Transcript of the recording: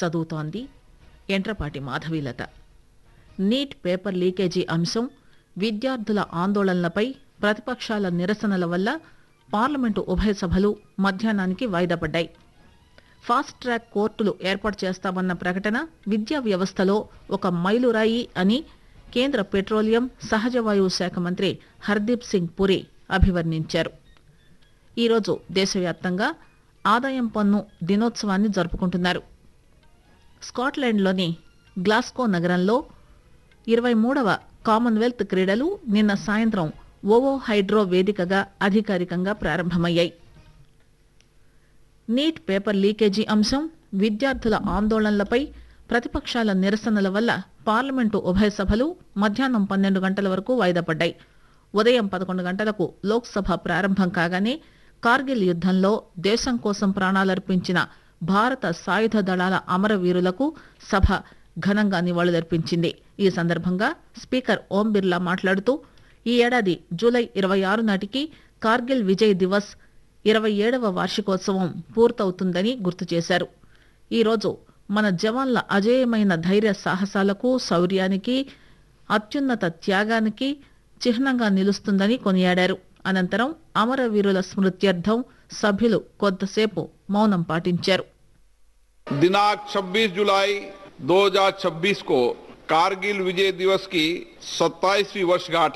చదువుతోంది ఎంట్రపాటి Madhavilatha neat paper leakage అంశం విద్యార్థుల ఆందోళనలపై ప్రతిపక్షాల నిరసనల వల్ల పార్లమెంటు ఉభయ సభలు మధ్యాహ్నానికి వాయిదా పడ్డాయి ఫాస్ట్ ట్రాక్ కోర్టులు ఏర్పాటు చేస్తామన్న ప్రకటన విద్యా వ్యవస్థలో ఒక మైలురాయి అని కేంద్ర పెట్రోలియం సహజ వాయువు శాఖ మంత్రి హర్దీప్ సింగ్ పురి అభివర్ణించారు ఈరోజు దేశవ్యాప్తంగా ఆదాయం పన్ను దినోత్సవాన్ని జరుపుకుంటున్నారు స్కాట్లాండ్లోని గ్లాస్కో నగరంలో ఇరవై మూడవ కామన్వెల్త్ క్రీడలు నిన్న సాయంత్రం ఓవో హైడ్రో వేదికగా అధికారికంగా ప్రారంభమయ్యాయి నీట్ పేపర్ లీకేజీ అంశం విద్యార్థుల ఆందోళనలపై ప్రతిపక్షాల నిరసనల వల్ల పార్లమెంటు ఉభయ సభలు మధ్యాహ్నం పన్నెండు గంటల వరకు వాయిదా పడ్డాయి ఉదయం పదకొండు గంటలకు లోక్సభ ప్రారంభం కాగానే కార్గిల్ యుద్దంలో దేశం కోసం ప్రాణాలర్పించిన భారత సాయుధ దళాల అమరవీరులకు సభ ఘనంగా నివాళులర్పించింది ఈ సందర్భంగా స్పీకర్ ఓం బిర్లా మాట్లాడుతూ ఈ ఏడాది జూలై ఇరవై ఆరు నాటికి కార్గిల్ విజయ్ దివస్ ఇరవై ఏడవ వార్షికోత్సవం పూర్తవుతుందని గుర్తు చేశారు ఈరోజు మన జవాన్ల అజేయమైన ధైర్య సాహసాలకు శౌర్యానికి అత్యున్నత త్యాగానికి చిహ్నంగా నిలుస్తుందని కొనియాడారు అనంతరం అమరవీరుల స్మృత్యర్థం సభ్యులు కొద్దిసేపు మౌనం పాటించారు दिनांक 26 जुलाई 2026 को कारगिल विजय दिवस की 27वीं वर्षगांठ